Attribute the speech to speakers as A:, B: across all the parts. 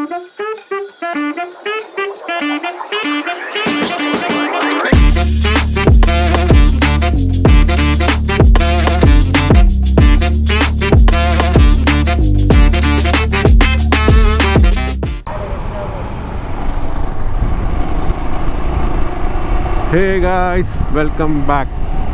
A: Hey guys welcome back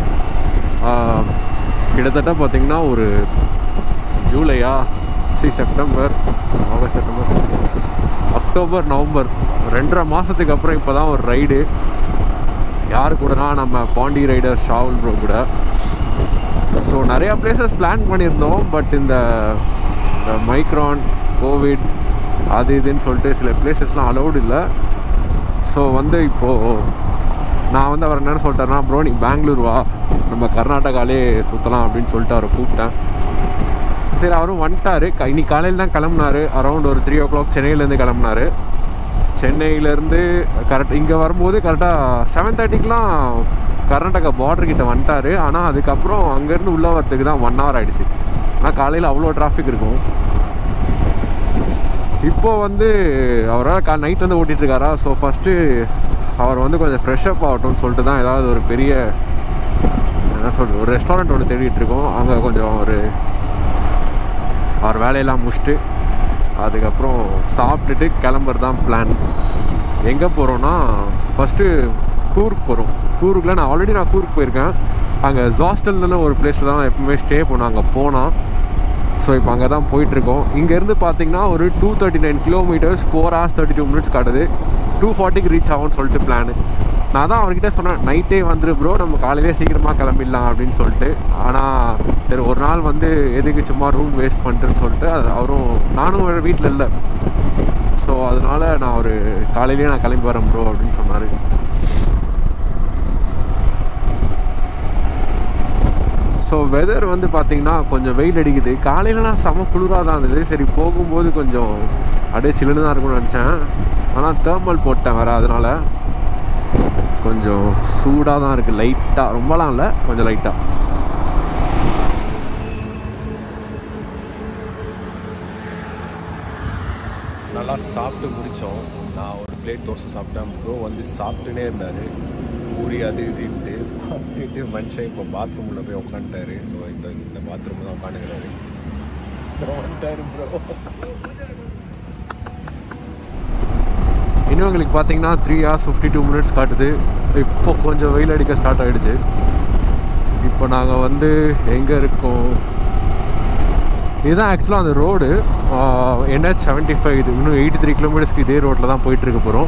A: கிட்டத்தட்ட பார்த்தீங்கன்னா ஒரு ஜூலையா சி September August September October November ரெண்டரை மாதத்துக்கு அப்புறம் இப்போ தான் ஒரு ரைடு யார் கூடனா நம்ம பாண்டி ரைடர் ஷாவுல் ப்ரோ கூட ஸோ நிறையா பிளேசஸ் பிளான் பண்ணியிருந்தோம் பட் இந்த இந்த மைக்ரான் கோவிட் அது இதுன்னு சொல்லிட்டு சில பிளேசஸ்லாம் அலௌடு இல்லை ஸோ வந்து இப்போது நான் வந்து அவர் என்னென்னு சொல்லிட்டாருன்னா ப்ரோ நீ பெங்களூர் வா நம்ம கர்நாடகாலே சுற்றலாம் அப்படின்னு சொல்லிட்டு அவரை கூப்பிட்டேன் சரி அவரும் வந்துட்டார் க- இன்னைக்கு காலையில் தான் கிளம்புனாரு அரௌண்ட் ஒரு த்ரீ ஓ கிளாக் சென்னையிலேருந்து கிளம்புனாரு சென்னையிலேருந்து கரெக்ட் இங்கே வரும்போது கரெக்டாக செவன் தேர்ட்டிக்கெலாம் கர்நாடகா பார்டர் கிட்ட வந்துட்டாரு ஆனால் அதுக்கப்புறம் அங்கேருந்து உள்ளே வரதுக்கு தான் ஒன் ஹவர் ஆயிடுச்சு ஆனால் காலையில் அவ்வளோ டிராஃபிக் இருக்கும் இப்போ வந்து அவரால் கா நைட் வந்து ஓட்டிட்டு இருக்காரா ஸோ ஃபஸ்ட்டு அவர் வந்து கொஞ்சம் ஃப்ரெஷ் அப் ஆகட்டும்னு சொல்லிட்டு தான் ஏதாவது ஒரு பெரிய என்ன சொல்றது ஒரு ரெஸ்டாரண்ட் ஒன்று தேடிட்டு இருக்கோம் அங்கே கொஞ்சம் ஒரு அவர் வேலையெல்லாம் முடிச்சுட்டு அதுக்கப்புறம் சாப்பிட்டுட்டு கிளம்புறது தான் பிளான் எங்கே போகிறோன்னா ஃபஸ்ட்டு கூர்க் போகிறோம் கூர்க்கில் நான் ஆல்ரெடி நான் கூர்க் போயிருக்கேன் அங்கே ஜாஸ்டல்னு ஒரு பிளேஸில் தான் எப்பவுமே ஸ்டே பண்ணோம் அங்கே போனால் ஸோ இப்போ அங்கே தான் போயிட்டுருக்கோம் இங்கேருந்து பார்த்தீங்கன்னா ஒரு two thirty nine kilometres four hours thirty two minutes காட்டுது டூ ஃபார்ட்டிக்கு ரீச் ஆகும்னு சொல்லிட்டு பிளானு நான் தான் அவர்கிட்ட சொன்னேன் நைட்டே வந்துரு ப்ரோ நம்ம காலையிலே சீக்கிரமாக கிளம்பிடலாம் அப்படின்னு சொல்லிட்டு ஆனால் சரி ஒரு நாள் வந்து எதுக்கு சும்மா ரூம் வேஸ்ட் பண்ணிட்டுன்னு சொல்லிட்டு அது அவரும் நானும் வீட்டில் இல்லை ஸோ அதனால நான் ஒரு காலையிலேயே நான் கிளம்பி வரேன் ப்ரோ அப்படின்னு சொன்னார் ஸோ வெதர் வந்து பார்த்தீங்கன்னா கொஞ்சம் வெயில் அடிக்குது காலையிலலாம் செம குளிராக தான் இருந்தது சரி போகும்போது கொஞ்சம் அப்படியே சில்லுன்னு தான் இருக்கும்னு நினச்சேன் ஆனால் தேர்மல் போட்டேன் வேறு அதனால கொஞ்சம் சூடாக தான் இருக்குது லைட்டாக ரொம்பலாம் இல்லை கொஞ்சம் லைட்டாக
B: நல்லா சாப்பிட்டு முடித்தோம் நான் ஒரு பிளேட் தோசை சாப்பிட்டேன் ப்ரோ வந்து சாப்பிட்டுனே இருந்தார் பூரி அது இதுன்ட்டு சாப்பிட்டுட்டு மனுஷன் இப்போ பாத்ரூமில் போய் உட்காந்துட்டாரு ஸோ இந்த இந்த பாத்ரூம் தான் உட்காந்துக்கிறாரு ப்ரோ வந்துட்டாரு ப்ரோ
A: இன்னும் எங்களுக்கு பார்த்தீங்கன்னா three hours fifty two minutes காட்டுது இப்போ கொஞ்சம் வெயில் அடிக்க ஸ்டார்ட் ஆகிடுச்சு இப்போ நாங்கள் வந்து எங்கே இருக்கோம் இதுதான் ஆக்சுவலாக அந்த ரோடு என்ஹெச் செவன்ட்டி ஃபைவ் இது இன்னும் எயிட்டி த்ரீ கிலோமீட்டர்ஸ்க்கு இதே ரோட்டில் தான் போயிட்டு இருக்க போகிறோம்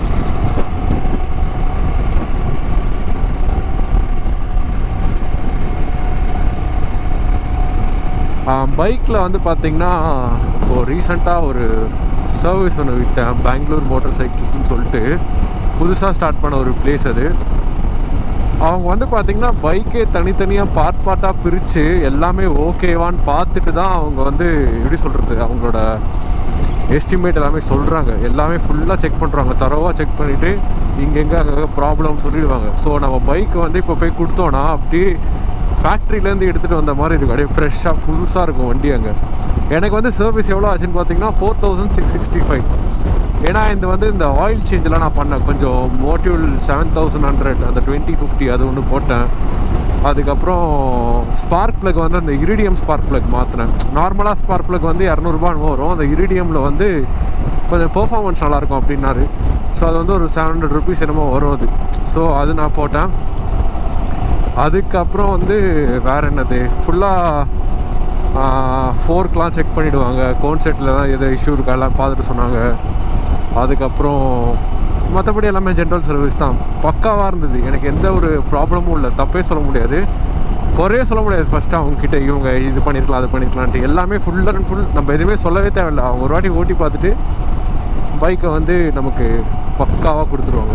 A: பைக்கில் வந்து பார்த்தீங்கன்னா இப்போ ரீசெண்டாக ஒரு சர்வீஸ் ஒன்று விட்டேன் பெங்களூர் மோட்டார் சைக்கிள்ஸ்னு சொல்லிட்டு புதுசாக ஸ்டார்ட் பண்ண ஒரு பிளேஸ் அது அவங்க வந்து பார்த்தீங்கன்னா பைக்கே தனித்தனியாக பார்ட் பார்ட்டாக பிரித்து எல்லாமே ஓகேவான்னு பார்த்துட்டு தான் அவங்க வந்து எப்படி சொல்கிறது அவங்களோட எஸ்டிமேட் எல்லாமே சொல்கிறாங்க எல்லாமே ஃபுல்லாக செக் பண்ணுறாங்க தரவாக செக் பண்ணிவிட்டு இங்கெங்கே அங்கே ப்ராப்ளம் சொல்லிடுவாங்க ஸோ நம்ம பைக் வந்து இப்போ போய் கொடுத்தோன்னா அப்படியே ஃபேக்ட்ரியிலேருந்து எடுத்துகிட்டு வந்த மாதிரி இருக்கும் அப்படியே ஃப்ரெஷ்ஷாக புதுசாக இருக்கும் வண்டி அங்கே எனக்கு வந்து சர்வீஸ் எவ்வளோ ஆச்சுன்னு பார்த்தீங்கன்னா four thousand six sixty five ஏன்னா இந்த வந்து இந்த ஆயில் சேஞ்செலாம் நான் பண்ணேன் கொஞ்சம் மோட்டிவ் செவன் தௌசண்ட் ஹண்ட்ரட் அந்த டுவெண்ட்டி ஃபிஃப்டி அது ஒன்று போட்டேன் அதுக்கப்புறம் ஸ்பார்க் ப்ளக் வந்து அந்த இரிடியம் ஸ்பார்க் ப்ளக் மாற்றினேன் நார்மலாக ஸ்பார்க் ப்ளக் வந்து இரநூறுபான்னு வரும் அந்த இரிடியமில் வந்து கொஞ்சம் பெர்ஃபார்மன்ஸ் நல்லாயிருக்கும் அப்படின்னாரு ஸோ அது வந்து ஒரு செவன் ஹண்ட்ரட் ருபீஸ் என்னமோ வரும் அது ஸோ அது நான் போட்டேன் அதுக்கப்புறம் வந்து வேற என்னது ஃபுல்லாக ஃபோர்க்லாம் செக் பண்ணிவிடுவாங்க கோன் செட்டில் தான் எது இஷ்யூ இருக்கா எல்லாம் பார்த்துட்டு சொன்னாங்க அதுக்கப்புறம் மற்றபடி எல்லாமே ஜென்ரல் சர்வீஸ் தான் பக்காவாக இருந்தது எனக்கு எந்த ஒரு ப்ராப்ளமும் இல்லை தப்பே சொல்ல முடியாது குறைய சொல்ல முடியாது ஃபஸ்ட்டு அவங்கக்கிட்ட இவங்க இது பண்ணியிருக்கலாம் அது பண்ணியிருக்கலான்ட்டு எல்லாமே ஃபுல் அண்ட் ஃபுல் நம்ம எதுவுமே சொல்லவே தேவையில்லை அவங்க ஒரு வாட்டி ஓட்டி பார்த்துட்டு பைக்கை வந்து நமக்கு பக்காவாக கொடுத்துருவாங்க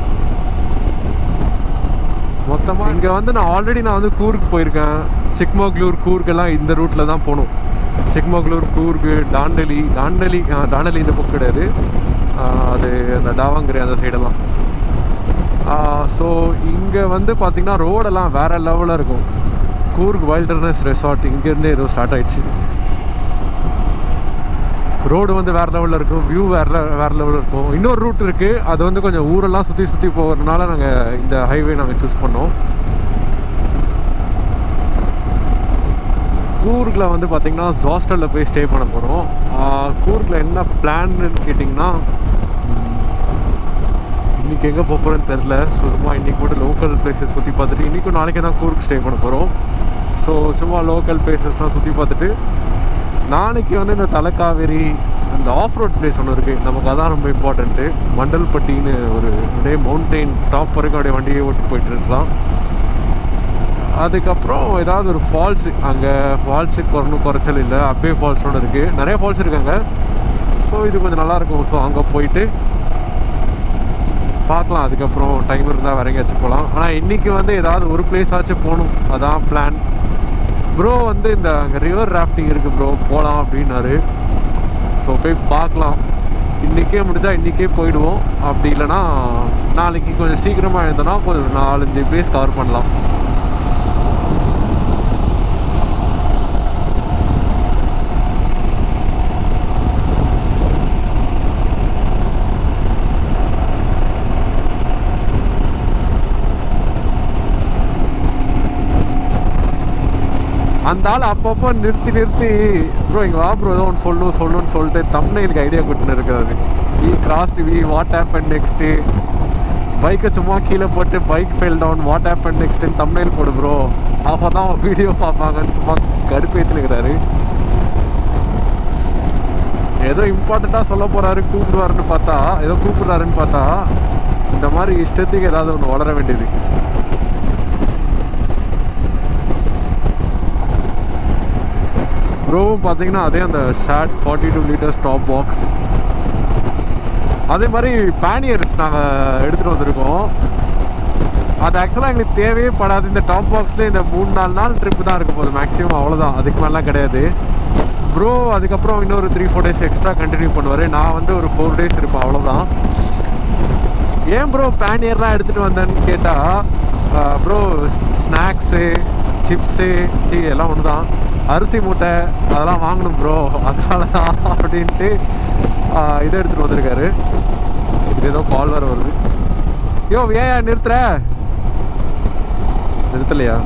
A: மொத்தமாக இங்கே வந்து நான் ஆல்ரெடி நான் வந்து கூர்க்கு போயிருக்கேன் சிக்மகளூர் கூர்க் எல்லாம் இந்த ரூட்டில் தான் போகணும் சிக்மகளூர் கூர்க்கு டாண்டலி டாண்டலி ஆ, டாண்டலி இந்த பக்கம் கிடையாது ஆ, அது அந்த டாவாங்கரை அந்த சைடெல்லாம் ஸோ இங்கே வந்து பார்த்திங்கன்னா ரோடெல்லாம் வேறு லெவலில் இருக்கும் கூர்க் வைல்டர்னஸ் ரெசார்ட் இங்கேருந்தே ஏதோ ஸ்டார்ட் ஆயிடுச்சு ரோடு வந்து வேறு லெவலில் இருக்கும் வியூ வேறு வேறு லெவலில் இருக்கும் இன்னொரு ரூட் இருக்குது அது வந்து கொஞ்சம் ஊரெல்லாம் சுற்றி சுற்றி போகிறதுனால நாங்கள் இந்த ஹைவே நாங்கள் சூஸ் பண்ணோம் கூர்கில் வந்து பார்த்திங்கன்னா ஹாஸ்டலில் போய் ஸ்டே பண்ண போகிறோம் கூர்கில் என்ன பிளான்னு கேட்டிங்கன்னா இன்றைக்கி எங்கே போக போகிறேன்னு தெரில சும்மா இன்றைக்கி மட்டும் லோக்கல் பிளேசஸ் சுற்றி பார்த்துட்டு இன்றைக்கும் நாளைக்கு தான் கூர்க் ஸ்டே பண்ண போகிறோம் ஸோ சும்மா லோக்கல் பிளேசஸ்லாம் சுற்றி பார்த்துட்டு நாளைக்கு வந்து இந்த தலைக்காவேரி அந்த ஆஃப் ரோட் பிளேஸ் ஒன்று இருக்குது நமக்கு அதான் ரொம்ப இம்பார்ட்டண்ட்டு மண்டல்பட்டின்னு ஒரு அப்படியே மவுண்டெயின் டாப் வரைக்கும் அப்படியே வண்டியை ஓட்டி போயிட்டு இருக்கலாம் அதுக்கப்புறம் ஏதாவது ஒரு ஃபால்ஸு அங்கே ஃபால்ஸுக்கு ஒன்றும் குறைச்சல் இல்லை அப்பே ஃபால்ஸோடு இருக்குது நிறைய ஃபால்ஸ் இருக்காங்க ஸோ இது கொஞ்சம் நல்லாயிருக்கும் ஸோ அங்கே போயிட்டு பார்க்கலாம் அதுக்கப்புறம் டைம் இருந்தால் வேற எங்கேயாச்சும் போகலாம் ஆனால் இன்றைக்கி வந்து ஏதாவது ஒரு பிளேஸ் ஆச்சும் போகணும் அதான் பிளான் ப்ரோ வந்து இந்த அங்கே ரிவர் ராஃப்டிங் இருக்குது ப்ரோ போகலாம் அப்படின்னாரு ஸோ போய் பார்க்கலாம் இன்றைக்கே முடிஞ்சால் இன்றைக்கே போயிடுவோம் அப்படி இல்லைன்னா நாளைக்கு கொஞ்சம் சீக்கிரமாக எழுந்தோன்னா கொஞ்சம் நாலஞ்சு பிளேஸ் கவர் பண்ணலாம் அந்த ஆள் அப்பப்போ நிறுத்தி நிறுத்தி ப்ரோ இங்கே வா ப்ரோ ஏதோ ஒன்று சொல்லணும் சொல்லணும்னு சொல்லிட்டு தம்னைலுக்கு ஐடியா கொடுத்துன்னு இருக்கிறது we cross we what happen next பைக்கை சும்மா கீழே போட்டு bike fail down what happen நெக்ஸ்ட்டுன்னு தம்னைல் போடு ப்ரோ அப்போ தான் வீடியோ பார்ப்பாங்கன்னு சும்மா கடுப்பேற்றினுக்கிறாரு ஏதோ இம்பார்ட்டண்ட்டாக சொல்ல போகிறாரு கூப்பிடுவாருன்னு பார்த்தா ஏதோ கூப்பிடுறாருன்னு பார்த்தா இந்த மாதிரி இஷ்டத்துக்கு ஏதாவது ஒன்று வளர வேண்டியது ப்ரோவும் பார்த்தீங்கன்னா அதே அந்த short forty two litres top box அதே மாதிரி பேனியர்ஸ் நாங்கள் எடுத்துகிட்டு வந்திருக்கோம் அது ஆக்சுவலாக எங்களுக்கு தேவையே படாது இந்த டாப் பாக்ஸ்லேயே இந்த மூணு நாலு நாள் ட்ரிப்பு தான் இருக்க போகுது மேக்ஸிமம் அவ்வளோதான் அதுக்கு மேலாம் கிடையாது ப்ரோ அதுக்கப்புறம் இன்னொரு three four days extra continue பண்ணுவார் நான் வந்து ஒரு ஃபோர் டேஸ் இருப்பேன் அவ்வளோதான் ஏன் ப்ரோ பேனியர்லாம் எடுத்துகிட்டு வந்தேன்னு கேட்டால் ப்ரோ ஸ்நாக்ஸு சிப்ஸு சி எல்லாம் ஒன்று தான் அரிசி மூட்டை அதெல்லாம் வாங்கணும் ப்ரோ அதனால தான் அப்படின்ட்டு ஆஹ், இதை எடுத்துகிட்டு வந்திருக்காரு இது ஏதோ கால் வர வருது யோ ஏன் நிறுத்துற நிறுத்தலையா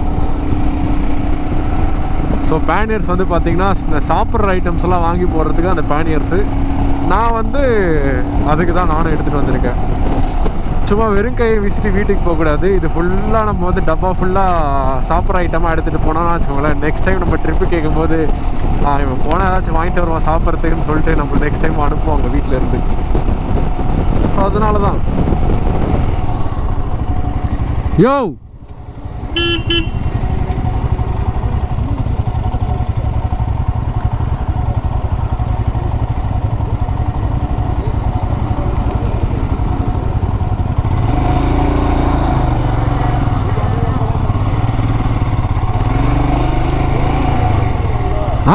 A: ஸோ பேனியர்ஸ் வந்து பார்த்தீங்கன்னா இந்த சாப்பிட்ற ஐட்டம்ஸ் எல்லாம் வாங்கி போடுறதுக்கு அந்த பேனியர்ஸு நான் வந்து அதுக்கு தான் நானும் எடுத்துகிட்டு வந்திருக்கேன் சும்மா வெறும் கை விசிட்டு வீட்டுக்கு போகக்கூடாது இது ஃபுல்லாக நம்ம வந்து டப்பா ஃபுல்லாக சாப்பிட்ற ஐட்டமாக எடுத்துகிட்டு போனோம்னா வச்சுக்கோங்களேன் நெக்ஸ்ட் டைம் நம்ம ட்ரிப்பு கேட்கும்போது "ஆ, இவன் போனால் ஏதாச்சும் வாங்கிட்டு வருவான் சாப்பிட்றதுக்குன்னு சொல்லிட்டு நம்ம நெக்ஸ்ட் டைம் அனுப்புவாங்க வீட்டில் இருந்து ஸோ அதனால தான் யோ ஆ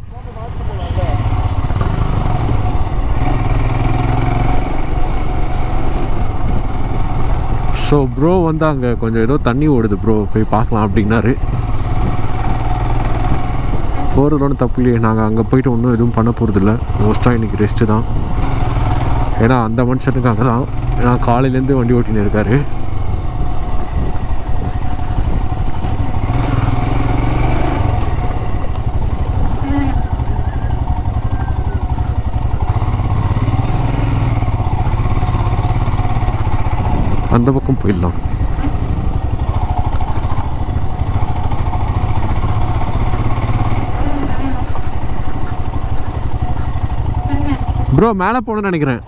A: ஸோ ப்ரோ வந்து அங்கே கொஞ்சம் ஏதோ தண்ணி ஓடுது ப்ரோ போய் பார்க்கலாம் அப்படின்னாரு போகிறது ஒன்றும் தப்பு இல்லையே நாங்கள் அங்கே போயிட்டு ஒன்றும் எதுவும் பண்ண போகிறதில்ல மோஸ்ட்டாக இன்றைக்கி ரெஸ்ட்டு தான் ஏன்னா அந்த மனுஷனுக்கு அங்கே தான் ஏன்னா காலையிலேருந்து வண்டி ஓட்டின்னு இருக்காரு அந்த பக்கம் போயிடலாம் ப்ரோ மேலே போகணும்னு நினைக்கிறேன்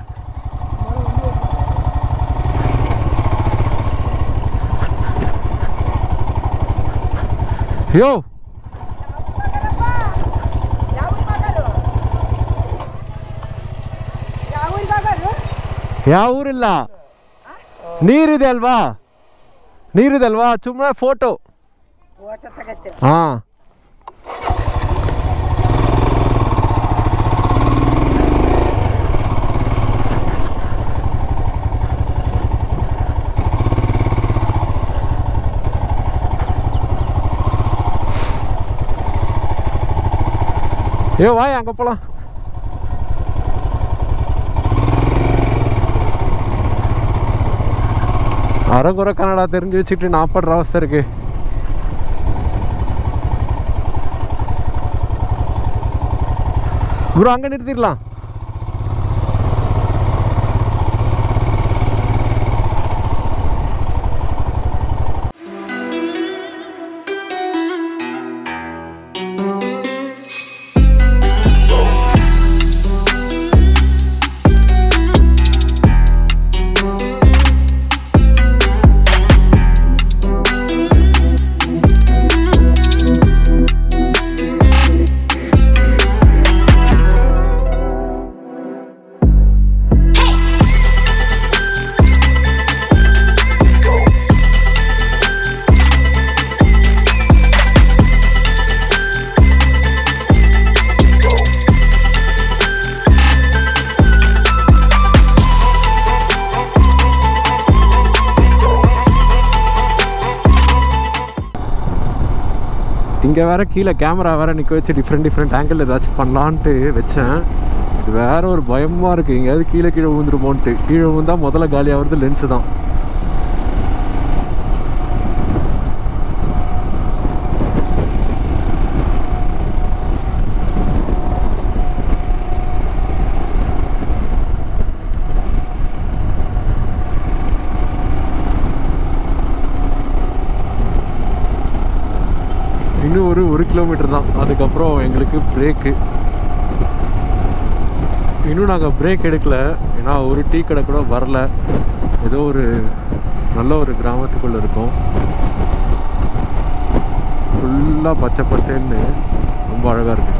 A: யோ ಯಾವ ಊರಿಲ್ಲ ನೀರಿದೆ ಅಲ್ವಾ ನೀರಿದೆ ಅಲ್ವಾ ಸುಮ್ಮನೆ ಫೋಟೋ ಹಾಂ ஏ வாய் அங்கே போகலாம் அரைகுறை கன்னடா தெரிஞ்சு வச்சுட்டு நான் படுற அவஸ்தை இருக்கு ப்ரோ அங்கே நிறுத்திடலாம் இங்கே வேற கீழே கேமரா வேற நிற்க வச்சு டிஃப்ரெண்ட் டிஃப்ரெண்ட் ஆங்கிள் ஏதாச்சும் பண்ணலான்ட்டு வச்சேன் இது வேற ஒரு பயமாக இருக்குது எங்கேயாவது கீழே கீழே விழுந்துருமோன்ட்டு கீழே விழுந்தா முதல்ல காலியாகிறது லென்ஸு தான் இன்னும் ஒரு ஒரு கிலோமீட்டர் தான் அதுக்கப்புறம் எங்களுக்கு பிரேக்கு இன்னும் நாங்கள் பிரேக் எடுக்கல ஏன்னா ஒரு டீ கடை கூட வரல ஏதோ ஒரு நல்ல ஒரு கிராமத்துக்குள்ளே இருக்கோம் ஃபுல்லாக பச்சை பசேன்னு ரொம்ப அழகாக இருக்கு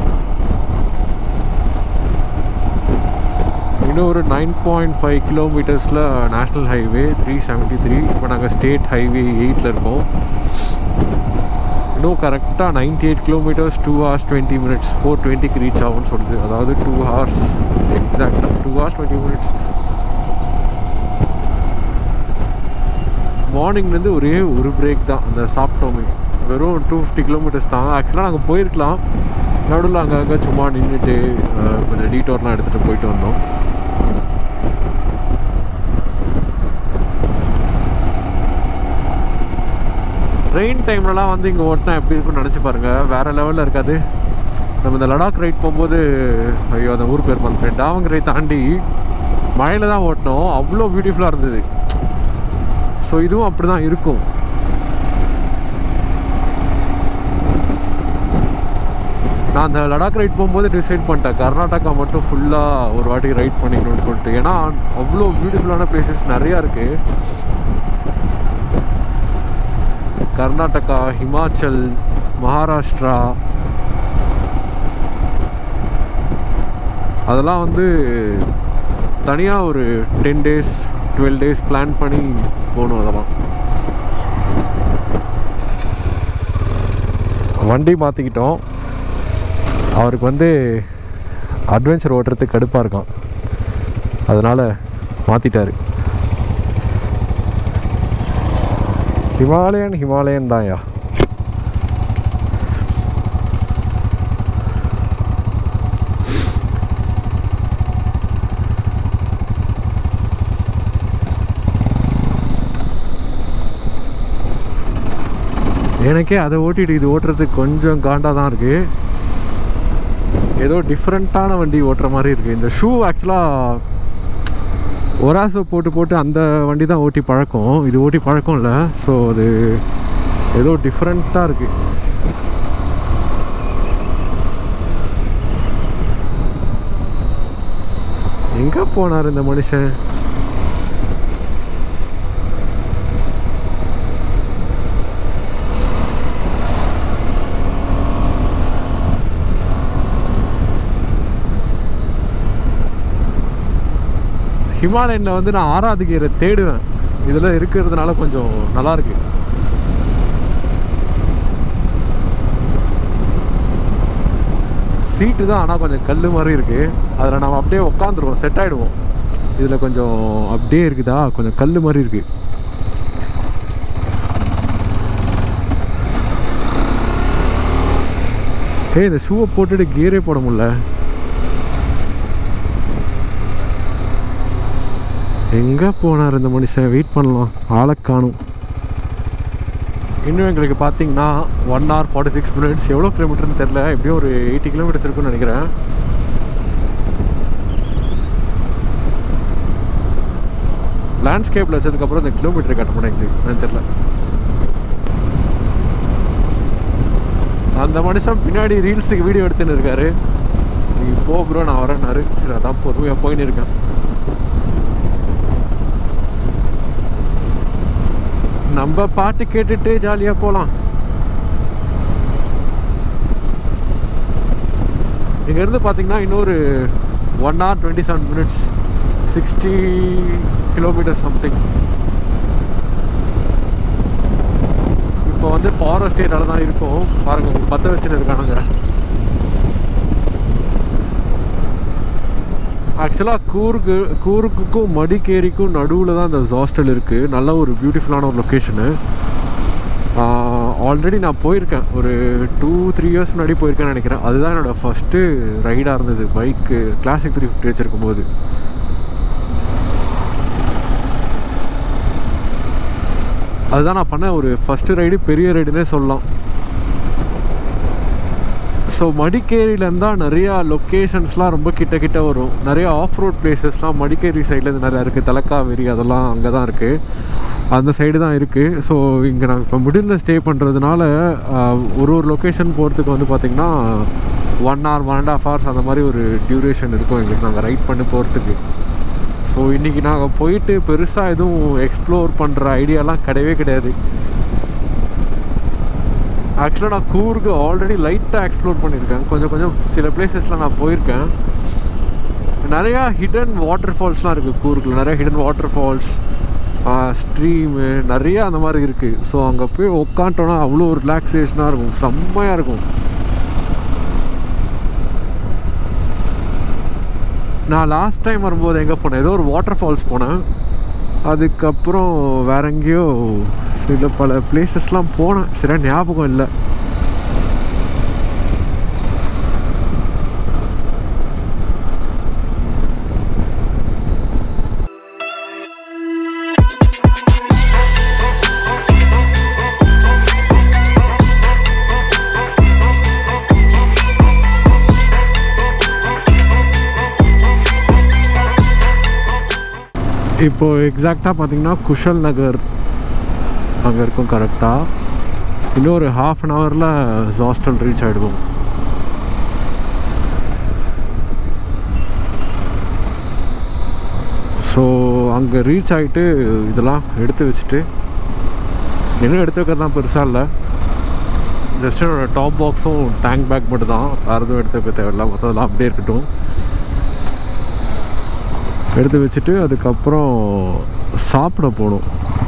A: இன்னும் ஒரு நைன் பாயிண்ட் ஃபைவ் கிலோமீட்டர்ஸில் national highway three seventy three இப்போ நாங்கள் ஸ்டேட் ஹைவே எயிட்டில் இருக்கோம் இன்னும் கரெக்டாக ninety eight kilometres two hours twenty minutes four டுவெண்ட்டிக்கு ரீச் ஆகும்னு சொல்லுது அதாவது டூ ஹவர்ஸ் எக்ஸாக்டாக டூ ஹவர்ஸ் டுவெண்ட்டி மினிட்ஸ் மார்னிங்லேருந்து ஒரே ஒரு பிரேக் தான் அந்த சாப்பிட்டோமே வெறும் டூ ஃபிஃப்டி கிலோமீட்டர்ஸ் தான் ஆக்சுவலாக நாங்கள் போயிருக்கலாம் நடுவில் அங்கங்கே சும்மா நின்றுட்டு கொஞ்சம் டீட்டோர்லாம் எடுத்துகிட்டு போயிட்டு வந்தோம் ரெயின் டைம்லலாம் வந்து இங்கே ஓட்டினா எப்படி இருக்கும்னு நினச்சி பாருங்கள் வேறு லெவலில் இருக்காது நம்ம இந்த லடாக் ரைட் போகும்போது ஐயோ அந்த ஊர் பேர் பண்ணுறேன் டாவங்கரை தாண்டி மழையில் தான் ஓட்டினோம் அவ்வளோ பியூட்டிஃபுல்லாக இருந்தது ஸோ இதுவும் அப்படி தான் இருக்கும் நான் அந்த லடாக் ரைட் போகும்போது டிசைட் பண்ணிட்டேன் கர்நாடகா மட்டும் ஃபுல்லாக ஒரு வாட்டி ரைட் பண்ணிக்கணும்னு சொல்லிட்டு ஏன்னா அவ்வளோ பியூட்டிஃபுல்லான பிளேசஸ் நிறையா இருக்குது கர்நாடகா ஹிமாச்சல் மகாராஷ்டிரா அதெல்லாம் வந்து தனியாக ஒரு ten days twelve days plan பண்ணி போகணும் அதெல்லாம் வண்டி மாற்றிக்கிட்டோம் அவருக்கு வந்து அட்வென்ச்சர் ஓட்டுறதுக்கு கடுப்பாக இருக்கான் அதனால் மாற்றிட்டாரு ஹிமாலயன் ஹிமாலயன் தான்யா எனக்கே அதை ஓட்டிட்டு இது ஓட்டுறதுக்கு கொஞ்சம் காண்டாக தான் இருக்குது ஏதோ டிஃப்ரெண்ட்டான வண்டி ஓட்டுற மாதிரி இருக்குது இந்த ஷூ ஆக்சுவலாக ஒராசோ போட்டு போட்டு அந்த வண்டி தான் ஓட்டி பழக்கம் இது ஓட்டி பழக்கம் இல்லை ஸோ அது ஏதோ டிஃப்ரெண்ட்டாக இருக்குது எங்கே போனார் இந்த மனுஷன் ஹிமாலயனில் வந்து நான் ஆறாவது கீரை தேடுவேன் இதில் இருக்கிறதுனால கொஞ்சம் நல்லா இருக்கு சீட்டு தான் ஆனால் கொஞ்சம் கல் மாதிரி இருக்குது அதில் நம்ம அப்படியே உட்காந்துருவோம் செட் ஆகிடுவோம் இதில் கொஞ்சம் அப்படியே இருக்குதா கொஞ்சம் கல் மாதிரி இருக்குது ஏய் இந்த ஷூவை போட்டுட்டு கியரே போட முடியல எங்கே போனார் இந்த மனுஷன் வெயிட் பண்ணலாம் ஆளை காணும் இன்னும் எங்களுக்கு பார்த்தீங்கன்னா one hour forty six minutes எவ்வளோ கிலோமீட்டர்னு தெரில எப்படியும் ஒரு எயிட்டி கிலோமீட்டர்ஸ் இருக்குன்னு நினைக்கிறேன் லேண்ட்ஸ்கேப்பில் வச்சதுக்கப்புறம் இந்த கிலோமீட்டர் கட்ட மாட்டேங்குது என்னன்னு தெரில அந்த மனுஷன் பின்னாடி ரீல்ஸுக்கு வீடியோ எடுத்துன்னு இருக்காரு நீ போ ப்ரோ நான் வரேன்னாரு சரி அதான் பொறுமையாக போயின்னு இருக்கேன் நம்ம பாட்டு கேட்டுட்டு ஜாலியாக போகலாம் இங்கேருந்து பார்த்தீங்கன்னா இன்னொரு one hour twenty seven minutes sixty kilometre something இப்போ வந்து ஃபாரஸ்ட் ஏரியால தான் இருக்கும் பாருங்க உங்களுக்கு பற்ற வச்சுன்னு இருக்கானுங்க ஆக்சுவலாக கூர்க்கு கூர்க்குக்கும் மடிக்கேரிக்கும் நடுவில் தான் இந்த ஹாஸ்டல் இருக்குது நல்ல ஒரு பியூட்டிஃபுல்லான ஒரு லொக்கேஷனு ஆல்ரெடி நான் போயிருக்கேன் ஒரு டூ த்ரீ இயர்ஸ் முன்னாடி போயிருக்கேன்னு நினைக்கிறேன் அதுதான் என்னோடய ஃபஸ்ட்டு ரைடாக இருந்தது பைக்கு கிளாசிக் த்ரீ ஃபிஃப்டி வச்சுருக்கும் போது அதுதான் நான் பண்ண ஒரு ஃபஸ்ட்டு ரைடு பெரிய ரைடுன்னே சொல்லலாம் ஸோ மடிக்கேரியிலேருந்து தான் நிறையா லொக்கேஷன்ஸ்லாம் ரொம்ப கிட்ட கிட்ட வரும் நிறைய ஆஃப் ரோட் பிளேசஸ்லாம் மடிக்கேரி சைட்லேருந்து நிறையா இருக்குது தலக்காவேரி அதெல்லாம் அங்கே தான் இருக்குது அந்த சைடு தான் இருக்குது ஸோ இங்கே நாங்கள் இப்போ மிடில் ஸ்டே பண்ணுறதுனால ஒரு ஒரு லொக்கேஷன் போகிறதுக்கு வந்து பார்த்திங்கன்னா one hour one and half hours அந்த மாதிரி ஒரு டியூரேஷன் இருக்கும் எங்களுக்கு நாங்கள் ரைட் பண்ணி போகிறதுக்கு ஸோ இன்றைக்கி நாங்கள் போயிட்டு பெருசாக எதுவும் எக்ஸ்ப்ளோர் பண்ணுற ஐடியாலாம் கிடையவே கிடையாது ஆக்சுவலாக நான் கூர்க்கு ஆல்ரெடி லைட்டாக எக்ஸ்ப்ளோர் பண்ணியிருக்கேன் கொஞ்சம் கொஞ்சம் சில பிளேசஸ்லாம் நான் போயிருக்கேன் நிறையா ஹிடன் வாட்டர் ஃபால்ஸ்லாம் இருக்குது கூர்க்கில் நிறையா ஹிடன் வாட்டர் ஃபால்ஸ் ஸ்ட்ரீமு நிறையா அந்த மாதிரி இருக்குது ஸோ அங்கே போய் உட்காந்துட்டோன்னா அவ்வளோ ஒரு ரிலாக்ஸேஷனாக இருக்கும் செம்மையாக இருக்கும் நான் லாஸ்ட் டைம் வரும்போது எங்கே போனேன் ஏதோ ஒரு வாட்டர் ஃபால்ஸ் போனேன் அதுக்கப்புறம் வேற எங்கேயோ சில பல பிளேசஸ்லாம் போனேன் சரியா ஞாபகம் இல்லை இப்போது எக்ஸாக்டாக பார்த்தீங்கன்னா குஷல் நகர் அங்கே இருக்கும் கரெக்டாக இன்னும் ஒரு ஹாஃப் அன் ஹவரில் ஹாஸ்டல் ரீச் ஆகிடுவோம் ஸோ அங்கே ரீச் ஆகிட்டு இதெல்லாம் எடுத்து வச்சுட்டு இன்னும் எடுத்து வைக்கிறதுலாம் பெருசாக இல்லை ஜஸ்ட் என்னோட டாப் பாக்ஸும் டேங்க் பேக் மட்டும் தான் வேறு எதுவும் எடுத்து வைக்க தேவையில்ல மற்றதெல்லாம் அப்படியே இருக்கட்டும் எடுத்து வச்சுட்டு அதுக்கப்புறம் சாப்பிட போகணும்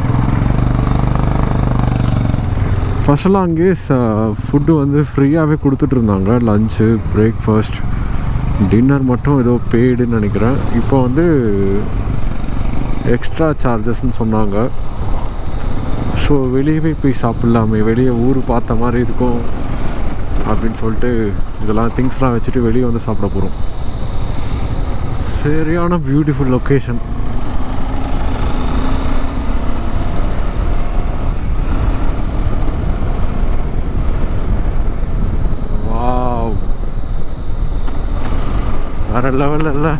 A: ஃபஸ்ட்டெல்லாம் அங்கேயே ச ஃபுட்டு வந்து ஃப்ரீயாகவே கொடுத்துட்டு இருந்தாங்க லஞ்சு பிரேக்ஃபாஸ்ட் டின்னர் மட்டும் ஏதோ பெய்டுன்னு நினைக்கிறேன் இப்போ வந்து எக்ஸ்ட்ரா சார்ஜஸ்ன்னு சொன்னாங்க ஸோ வெளியவே போய் சாப்பிட்லாமே வெளியே ஊர் பார்த்த மாதிரி இருக்கும் அப்படின்னு சொல்லிட்டு இதெல்லாம் திங்ஸ்லாம் வச்சுட்டு வெளியே வந்து சாப்பிட போகிறோம் சரியான பியூட்டிஃபுல் லொக்கேஷன் வாவ் வேற லெவலில் இல்லை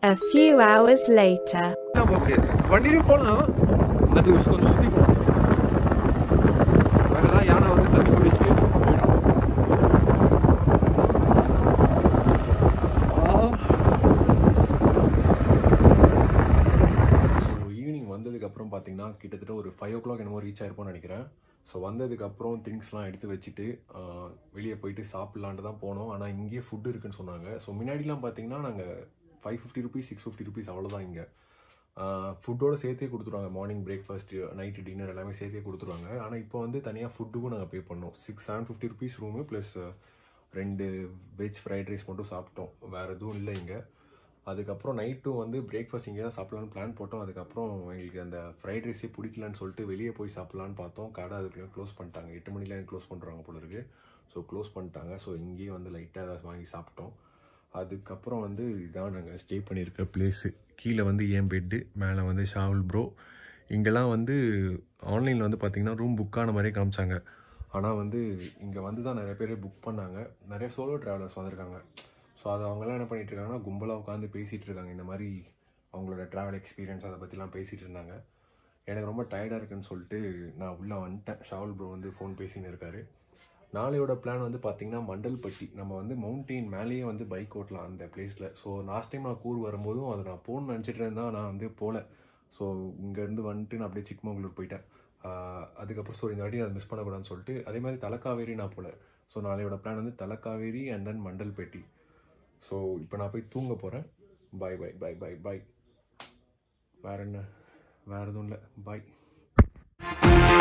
C: A few hours later.
A: எல்லாம் போக முடியாது வண்டியிலும் போகலாம் அது கொஞ்சம் சுற்றி போகணும் அங்கெல்லாம் யானை வந்து தண்ணி குடிச்சு
B: ஸோ ஈவினிங் வந்ததுக்கப்புறம் பார்த்தீங்கன்னா கிட்டத்தட்ட ஒரு ஃபைவ் ஓ கிளாக் என்னமோ ரீச் ஆயிருப்போம்னு நினைக்கிறேன் ஸோ வந்ததுக்கப்புறம் திங்ஸ்லாம் எடுத்து வச்சுட்டு ஆஹ், வெளியே போயிட்டு சாப்பிட்லான்ட்டு தான் போனோம் ஆனால் இங்கேயே ஃபுட் இருக்குன்னு சொன்னாங்க ஸோ முன்னாடிலாம் பார்த்தீங்கன்னா நாங்கள் five fifty rupees six fifty rupees அவ்வளோதான் இங்கே ஃபுட்டோட சேர்த்தே கொடுத்துருவாங்க மார்னிங் பிரேக்ஃபாஸ்ட் நைட்டு டின்னர் எல்லாமே சேர்த்தே கொடுத்துருவாங்க ஆனால் இப்போ வந்து தனியாக ஃபுட்டுக்கும் நாங்கள் பே பண்ணோம் six seven fifty rupees room plus ரெண்டு வெஜ் ஃப்ரைட் ரைஸ் மட்டும் சாப்பிட்டோம் வேறு எதுவும் இல்லை இங்கே அதுக்கப்புறம் நைட்டும் வந்து பிரேக்ஃபாஸ்ட் இங்கே தான் சாப்பிட்லான்னு பிளான் போட்டோம் அதுக்கப்புறம் எங்களுக்கு அந்த ஃப்ரைட் ரைஸே பிடிக்கலன்னு சொல்லிட்டு வெளியே போய் சாப்பிட்லான்னு பார்த்தோம் கடை அதுக்குள்ளே க்ளோஸ் பண்ணிட்டாங்க எட்டு மணிலாம் க்ளோஸ் பண்ணுறாங்க போல இருக்கு ஸோ க்ளோஸ் பண்ணிட்டாங்க ஸோ இங்கேயே வந்து லைட்டாக ஏதாவது வாங்கி சாப்பிட்டோம் அதுக்கப்புறம் வந்து இதான் நாங்கள் ஸ்டே பண்ணியிருக்க பிளேஸு கீழே வந்து ஏன் பெட்டு மேலே வந்து ஷாவுல் ப்ரோ இங்கெல்லாம் வந்து ஆன்லைனில் வந்து பார்த்திங்கன்னா ரூம் புக் ஆன மாதிரியே காமிச்சாங்க ஆனால் வந்து இங்கே வந்து தான் நிறைய பேர் புக் பண்ணாங்க நிறைய சோலோ ட்ராவலர்ஸ் வந்திருக்காங்க ஸோ அது அவங்கெல்லாம் என்ன பண்ணிட்டு இருக்காங்கன்னா கும்பலாக உட்காந்து பேசிகிட்டு இருக்காங்க இந்த மாதிரி அவங்களோட ட்ராவல் எக்ஸ்பீரியன்ஸ் அதை பற்றிலாம் பேசிகிட்டு இருந்தாங்க எனக்கு ரொம்ப டயர்டாக இருக்குன்னு சொல்லிட்டு நான் உள்ளே வந்துட்டேன் ஷாவுல் ப்ரோ வந்து ஃபோன் பேசின்னு இருக்காரு நாளையோட பிளான் வந்து பார்த்தீங்கன்னா மண்டல்பட்டி நம்ம வந்து மவுண்டெயின் மேலேயே வந்து பைக் ஓட்டலாம் அந்த பிளேஸில் ஸோ லாஸ்ட் டைம் நான் கூர் வரும்போதும் அதை நான் போகணும்னு நினச்சிட்டு இருந்தா நான் வந்து போகல ஸோ இங்கேருந்து வந்துட்டு நான் அப்படியே சிக்மங்களூர் போயிட்டேன் ஆஹ் அதுக்கப்புறம் ஸோ இந்த வாட்டி அதை மிஸ் பண்ணக்கூடாதுன்னு சொல்லிட்டு அதே மாதிரி தலக்காவேரி நான் போகல ஸோ நாளையோட பிளான் வந்து Talakaveri and then Mandalpatti so இப்போ நான் போய் தூங்க போகிறேன் பாய் பாய் பாய் பாய் பாய் வேற என்ன வேறு எதுவும் இல்லை பாய்